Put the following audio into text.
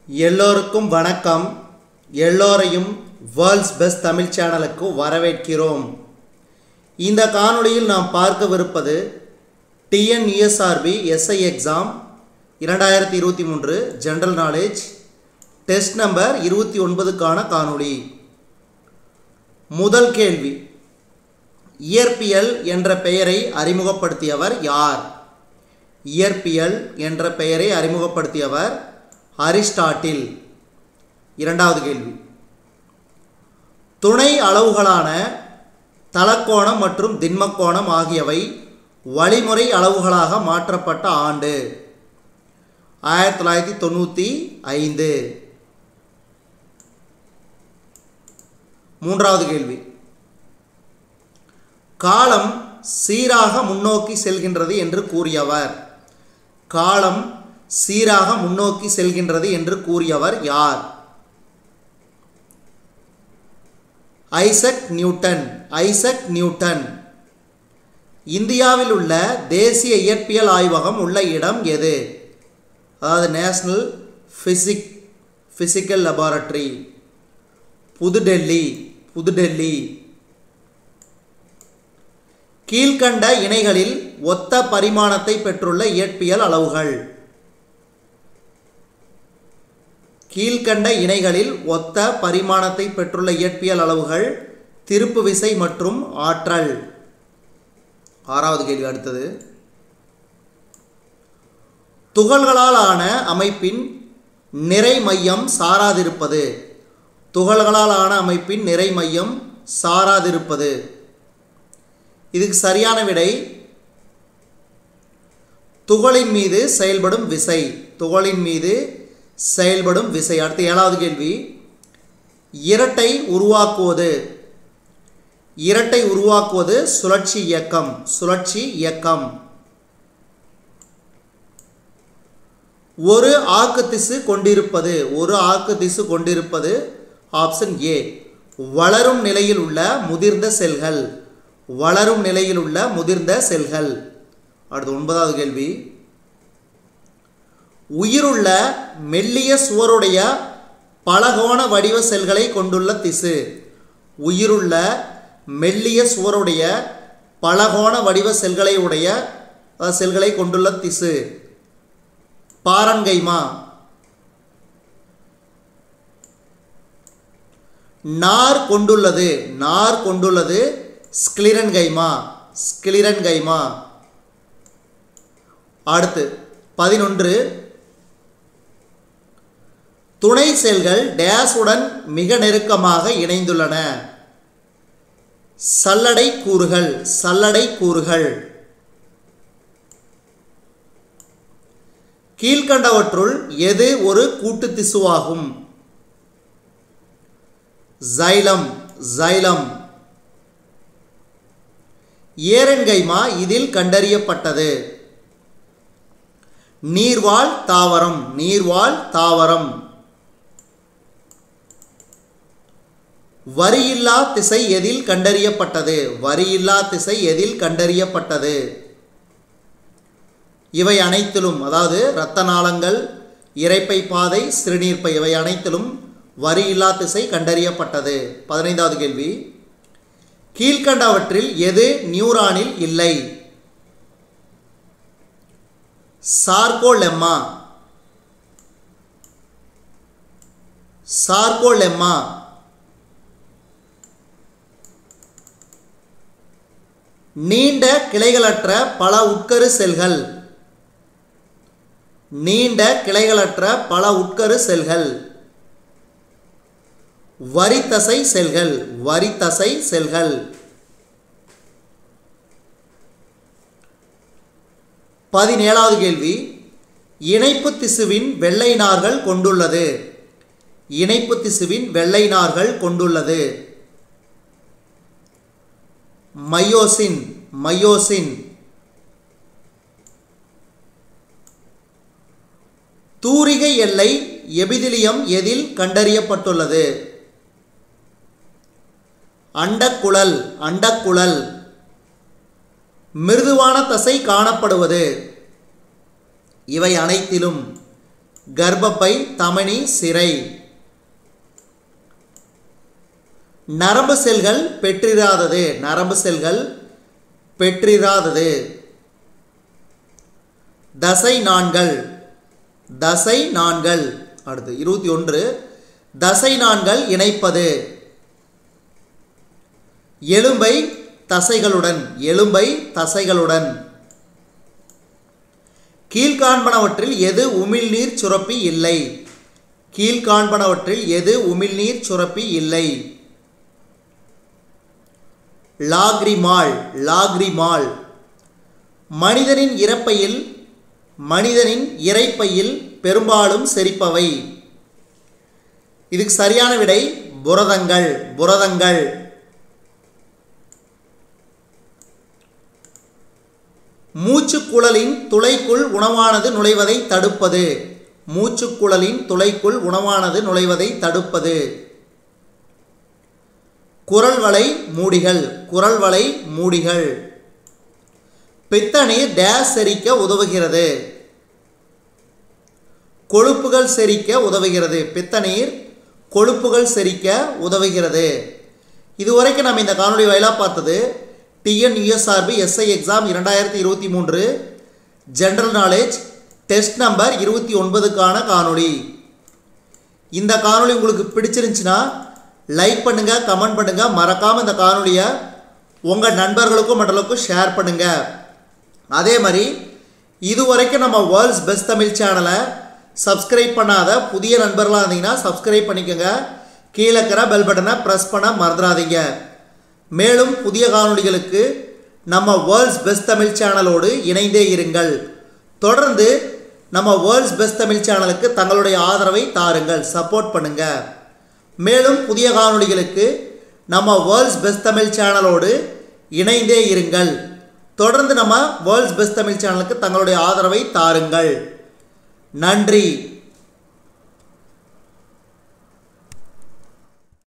எல்லோருக்கும் வணக்கம் எல்லோரையும் வேர்ல்ட்ஸ் பெஸ்ட் தமிழ் சேனலுக்கு வரவேற்கிறோம் இந்த காணொளியில் நாம் பார்க்கவிருப்பது டிஎன்இஎஸ்ஆர்பி எஸ்ஐ எக்ஸாம் இரண்டாயிரத்தி இருபத்தி மூன்று ஜென்ரல் நாலேஜ் டெஸ்ட் நம்பர் இருபத்தி ஒன்பதுக்கான காணொளி முதல் கேள்வி இயற்பியல் என்ற பெயரை அறிமுகப்படுத்தியவர் யார் இயற்பியல் என்ற பெயரை அறிமுகப்படுத்தியவர் அரிஸ்டாட்டில் இரண்டாவது கேள்வி துணை அளவுகளான தலக்கோணம் மற்றும் திண்மக்கோணம் ஆகியவை வழிமுறை அளவுகளாக மாற்றப்பட்ட ஆண்டு ஆயிரத்தி தொள்ளாயிரத்தி தொண்ணூற்றி ஐந்து மூன்றாவது கேள்வி காலம் சீராக முன்னோக்கி செல்கின்றது என்று கூறியவர் காலம் சீராக முன்னோக்கி செல்கின்றது என்று கூறியவர் யார் ஐசக் நியூட்டன் ஐசக் நியூட்டன் இந்தியாவில் உள்ள தேசிய இயற்பியல் ஆய்வகம் உள்ள இடம் எது அதாவது national physic physical laboratory Pudhu Delhi Pudhu Delhi கீழ்கண்ட இணைகளில் ஒத்த பரிமாணத்தை பெற்றுள்ள இயற்பியல் அளவுகள் கீழ்கண்ட இணைகளில் ஒத்த பரிமாணத்தை பெற்றுள்ள இயற்பியல் அளவுகள் திருப்பு விசை மற்றும் ஆற்றல் ஆறாவது கேள்வி அடுத்தது துகள்களால் ஆன அமைப்பின் நிறை மையம் சாராதிருப்பது துகள்களால் ஆன அமைப்பின் நிறை மையம் சாராதிருப்பது இதுக்கு சரியான விடை துகளின் மீது செயல்படும் விசை துகளின் மீது செயல்படும் விசை அடுத்த ஏழாவது கேள்வி இரட்டை உருவாக்குவது இரட்டை உருவாக்குவது சுழற்சி இயக்கம் சுழற்சி இயக்கம் ஒரு ஆக்கு திசு கொண்டிருப்பது ஒரு ஆக்கு திசு கொண்டிருப்பது ஆப்ஷன் ஏ வளரும் நிலையில் உள்ள முதிர்ந்த செல்கள் வளரும் நிலையில் உள்ள முதிர்ந்த செல்கள் அடுத்து ஒன்பதாவது கேள்வி உயிருள்ள மெல்லிய சுவருடைய பலகோண வடிவ செல்களை கொண்டுள்ள திசு உயிருள்ள மெல்லிய சுவருடைய பலகோண வடிவ செல்களை உடைய அஹ், செல்களை கொண்டுள்ள திசு பாரன்கைமா நார் கொண்டுள்ளது நார் கொண்டுள்ளது ஸ்கிலிரன்கைமா ஸ்கிலிரன்கைமா அடுத்து பதினொன்று துணை செல்கள் டேஸுடன் மிக நெருக்கமாக இணைந்துள்ளன சல்லடை கூறுகள் சல்லடை கூறுகள் கீழ்கண்டவற்றுள் எது ஒரு கூட்டு திசுவாகும் ஜைலம் ஜைலம் ஏரன்கைமா இதில் கண்டறியப்பட்டது நீர்வாழ் தாவரம் நீர்வாழ் தாவரம் வரியில்லா திசை எதில் கண்டறியப்பட்டது வரியில்லா திசை எதில் கண்டறியப்பட்டது இவை அனைத்திலும் அதாவது இரத்த நாளங்கள் இரைப்பை பாதை சிறுநீர்ப்பை இவை அனைத்திலும் வரியில்லா திசை கண்டறியப்பட்டது பதினைந்தாவது கேள்வி கீழ்கண்டவற்றில் எது நியூரானில் இல்லை சார்கோலெம்மா சார்கோலெம்மா நீண்ட கிளைகளற்ற பல உட்கரு செல்கள் நீண்ட கிளைகளற்ற பல உட்கரு செல்கள் வரித்தசை செல்கள் வரித்தசை செல்கள் பதினேழாவது கேள்வி இணைப்பு திசுவின் வெள்ளை நார்கள் கொண்டுள்ளது இணைப்பு திசுவின் வெள்ளை நார்கள் கொண்டுள்ளது மையோசின் மையோசின் தூரிகை எல்லை எபிதிலியம் எதில் கண்டறியப்பட்டுள்ளது அண்டக்குழல் அண்டக்குழல் மிருதுவான தசை காணப்படுவது இவை அனைத்திலும் கர்ப்பப்பை தமனி சிரை நரம்பு செல்கள் பெற்றிராதது நரம்பு செல்கள் பெற்றிராதது தசை நாண்கள் தசை நாண்கள் அடுத்து இருபத்தி ஒன்று தசை நாண்கள் இணைப்பது எலும்பை தசைகளுடன் எலும்பை தசைகளுடன் கீழ்காண்பனவற்றில் எது உமிழ்நீர் சுரப்பி இல்லை கீழ்காண்பனவற்றில் எது உமிழ்நீர் சுரப்பி இல்லை லாக்ரிமால் லாக்ரிமால் மனிதனின் இறப்பையில் மனிதனின் இறைப்பையில் பெரும்பாலும் செரிப்பவை இதுக்கு சரியான விடை புரதங்கள் புரதங்கள் மூச்சுக்குழலின் துளைக்குள் உணவானது நுழைவதை தடுப்பது மூச்சுக்குழலின் துளைக்குள் உணவானது நுழைவதை தடுப்பது குரல் வலை மூடிகள் குரல் வலை மூடிகள் பித்தநீர் டேஸ் செரிக்க உதவுகிறது கொழுப்புகள் செரிக்க உதவுகிறது பித்தநீர் கொழுப்புகள் செரிக்க உதவுகிறது இதுவரைக்கும் நம்ம இந்த காணொளி வாயிலாக பார்த்தது டிஎன் யூஎஸ்ஆர்பி எஸ்ஐ எக்ஸாம் இரண்டாயிரத்தி இருபத்தி மூன்று ஜென்ரல் நாலேஜ் டெஸ்ட் நம்பர் இருபத்தி ஒன்பதுக்கான காணொளி இந்த காணொளி உங்களுக்கு பிடிச்சிருந்துச்சுன்னா லைக் பண்ணுங்கள் கமெண்ட் பண்ணுங்கள் மறக்காமல் இந்த காணொளியை உங்கள் நண்பர்களுக்கும் மற்றவர்களுக்கும் ஷேர் பண்ணுங்கள் அதே மாதிரி இதுவரைக்கும் நம்ம வேர்ல்ட்ஸ் பெஸ்ட் தமிழ் சேனலை சப்ஸ்கிரைப் பண்ணாத புதிய நண்பர்களாக இருந்தீங்கன்னா சப்ஸ்கிரைப் பண்ணிக்கோங்க கீழே இருக்கிற பெல் பட்டனை ப்ரெஸ் பண்ண மறந்துடாதீங்க மேலும் புதிய காணொளிகளுக்கு நம்ம வேர்ல்ட்ஸ் பெஸ்ட் தமிழ் சேனலோடு இணைந்தே இருங்கள் தொடர்ந்து நம்ம வேர்ல்ட்ஸ் பெஸ்ட் தமிழ் சேனலுக்கு தங்களுடைய ஆதரவை தாருங்கள் சப்போர்ட் பண்ணுங்கள் மேலும் புதிய காணொளிகளுக்கு நம்ம வேர்ல்ட்ஸ் பெஸ்ட் தமிழ் சேனலோடு இணைந்தே இருங்கள் தொடர்ந்து நம்ம வேர்ல்ட்ஸ் பெஸ்ட் தமிழ் சேனலுக்கு தங்களுடைய ஆதரவை தாருங்கள் நன்றி